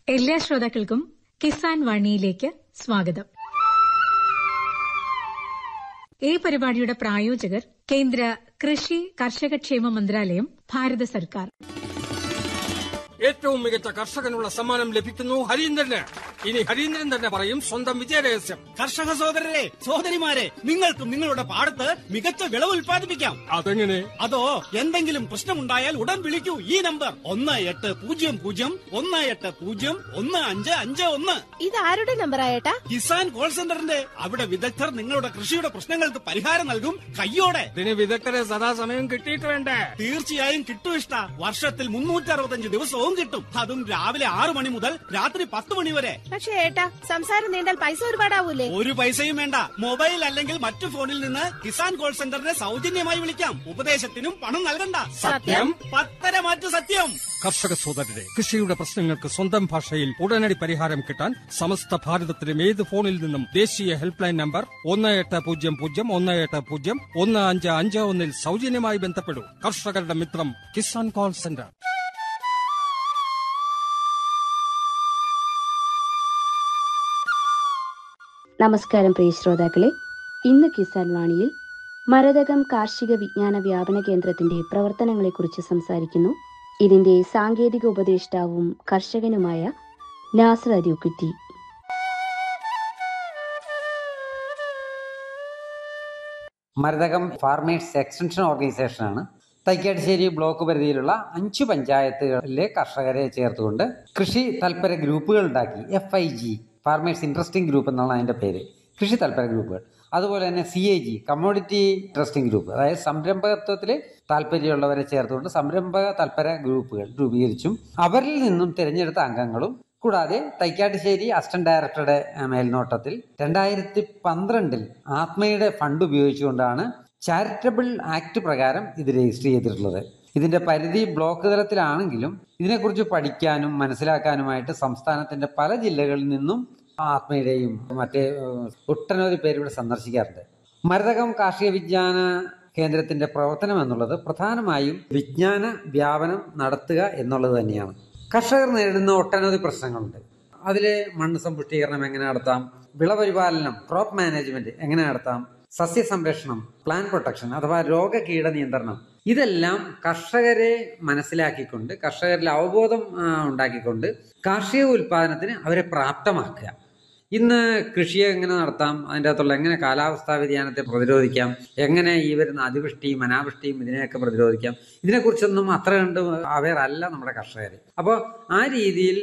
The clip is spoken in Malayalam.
എല്ലാ ശ്രോതാക്കൾക്കും കിസാൻ വാണിയിലേക്ക് സ്വാഗതം ഈ പരിപാടിയുടെ പ്രായോജകർ കേന്ദ്ര കൃഷി കർഷകക്ഷേമ മന്ത്രാലയം ഭാരത സർക്കാർ ഏറ്റവും മികച്ച കർഷകനുള്ള സമ്മാനം ലഭിക്കുന്നു ഹരീന്ദ്രന് ഇനി ഹരീന്ദ്രൻ തന്നെ പറയും സ്വന്തം വിജയരഹസ്യം കർഷക സഹോദരരെ സഹോദരിമാരെ നിങ്ങൾക്കും നിങ്ങളുടെ പാടത്ത് മികച്ച വിളവ് ഉൽപ്പാദിപ്പിക്കാം അതെങ്ങനെ അതോ എന്തെങ്കിലും പ്രശ്നമുണ്ടായാൽ ഉടൻ വിളിക്കൂ ഈ നമ്പർ ഒന്ന് എട്ട് പൂജ്യം പൂജ്യം ഒന്ന് എട്ട് പൂജ്യം ഒന്ന് അഞ്ച് അഞ്ച് ഒന്ന് ഇതാരുടെ നമ്പറായേട്ടാ കിസാൻ കോൾ സെന്ററിന്റെ അവിടെ വിദഗ്ധർ നിങ്ങളുടെ കൃഷിയുടെ പ്രശ്നങ്ങൾക്ക് പരിഹാരം നൽകും കയ്യോടെ ഇതിന് വിദഗ്ധരെ സദാസമയം കിട്ടിയിട്ട് വേണ്ടേ തീർച്ചയായും കിട്ടും ഇഷ്ട വർഷത്തിൽ മുന്നൂറ്റി അറുപത്തഞ്ച് ദിവസവും കിട്ടും അതും രാവിലെ ആറു മണി മുതൽ രാത്രി പത്ത് മണി വരെ പക്ഷേ ഏട്ടാ സംസാരം നീണ്ടാൽ പൈസ ഒരുപാടാവൂലേ ഒരു പൈസയും വേണ്ട മൊബൈൽ അല്ലെങ്കിൽ മറ്റു ഫോണിൽ നിന്ന് കിസാൻ കോൾ സെന്ററിനെ സൗജന്യമായി വിളിക്കാം ഉപദേശത്തിനും പണം നൽകണ്ട സത്യം? പത്തര മാറ്റു സത്യം കർഷക സോദരരെ കൃഷിയുടെ പ്രശ്നങ്ങൾക്ക് സ്വന്തം ഭാഷയിൽ ഉടനടി പരിഹാരം കിട്ടാൻ സമസ്ത ഭാരതത്തിലും ഏത് ഫോണിൽ നിന്നും ദേശീയ ഹെൽപ്പ് ലൈൻ നമ്പർ ഒന്ന് എട്ട് പൂജ്യം പൂജ്യം ഒന്ന് എട്ട് പൂജ്യം ഒന്ന് അഞ്ച് അഞ്ച് ഒന്നിൽ സൗജന്യമായി ബന്ധപ്പെടൂ കർഷകരുടെ മിത്രം കിസാൻ കോൾ സെന്റർ നമസ്കാരം പ്രിയ ശ്രോതാക്കളെ ഇന്ന് കിസാൻ വാണിയിൽ മരതകം കാർഷിക വിജ്ഞാന വ്യാപന കേന്ദ്രത്തിന്റെ പ്രവർത്തനങ്ങളെക്കുറിച്ച് സംസാരിക്കുന്നു ഇതിന്റെ സാങ്കേതിക ഉപദേഷ്ടാവും കർഷകനുമായ നാസർ അരിയുക്കുറ്റി മരതകം ഫാർമേഴ്സ് എക്സ്റ്റൻഷൻ ഓർഗനൈസേഷനാണ് തൈക്കാട്ടുശ്ശേരി ബ്ലോക്ക് പരിധിയിലുള്ള അഞ്ചു പഞ്ചായത്തുകളിലെ കർഷകരെ ചേർത്തുകൊണ്ട് കൃഷി തൽപര ഗ്രൂപ്പുകൾ ഉണ്ടാക്കി F I G farmers interesting group എന്നാണ് അതിൻ്റെ പേര് കൃഷി തൽപര ഗ്രൂപ്പുകൾ അതുപോലെ തന്നെ C A G commodity interesting group അതായത് സംരംഭകത്വത്തിൽ താല്പര്യമുള്ളവരെ ചേർത്തുകൊണ്ട് സംരംഭക തൽപര ഗ്രൂപ്പുകൾ രൂപീകരിച്ചും അവരിൽ നിന്നും തിരഞ്ഞെടുത്ത അംഗങ്ങളും കൂടാതെ തൈക്കാട്ടുശ്ശേരി അസിസ്റ്റന്റ് ഡയറക്ടറുടെ ഏഹ്, മേൽനോട്ടത്തിൽ രണ്ടായിരത്തി പന്ത്രണ്ടിൽ ആത്മയുടെ ഫണ്ട് ഉപയോഗിച്ചുകൊണ്ടാണ് ചാരിറ്റബിൾ ആക്ട് പ്രകാരം ഇത് രജിസ്റ്റർ ചെയ്തിട്ടുള്ളത് ഇതിന്റെ പരിധി ബ്ലോക്ക് തലത്തിലാണെങ്കിലും ഇതിനെക്കുറിച്ച് പഠിക്കാനും മനസ്സിലാക്കാനുമായിട്ട് സംസ്ഥാനത്തിന്റെ പല ജില്ലകളിൽ നിന്നും ആത്മയുടെയും മറ്റേ ഏഹ്, ഒട്ടനവധി പേര് ഇവിടെ സന്ദർശിക്കാറുണ്ട് മരതകം കാർഷിക വിജ്ഞാന കേന്ദ്രത്തിന്റെ പ്രവർത്തനം എന്നുള്ളത് പ്രധാനമായും വിജ്ഞാന വ്യാപനം നടത്തുക എന്നുള്ളത് തന്നെയാണ് കർഷകർ നേരിടുന്ന ഒട്ടനവധി പ്രശ്നങ്ങളുണ്ട് അതിൽ മണ്ണ് സമ്പുഷ്ടീകരണം എങ്ങനെ നടത്താം വിളപരിപാലനം ക്രോപ്പ് മാനേജ്മെന്റ് എങ്ങനെ നടത്താം സസ്യ സംരക്ഷണം പ്ലാൻ പ്രൊട്ടക്ഷൻ അഥവാ രോഗകീട നിയന്ത്രണം ഇതെല്ലാം കർഷകരെ മനസ്സിലാക്കിക്കൊണ്ട് കർഷകരിൽ അവബോധം ആ, ഉണ്ടാക്കിക്കൊണ്ട് കാർഷിക ഉൽപാദനത്തിന് അവരെ പ്രാപ്തമാക്കുക ഇന്ന് കൃഷിയെ എങ്ങനെ നടത്താം അതിൻ്റെ അകത്തുള്ള എങ്ങനെ കാലാവസ്ഥാ വ്യതിയാനത്തെ പ്രതിരോധിക്കാം എങ്ങനെ ഈ വരുന്ന അതിവൃഷ്ടിയും അനാവൃഷ്ടിയും ഇതിനെയൊക്കെ പ്രതിരോധിക്കാം ഇതിനെക്കുറിച്ചൊന്നും അത്ര കണ്ട് അവയർ അല്ല നമ്മുടെ കർഷകർ അപ്പോൾ ആ രീതിയിൽ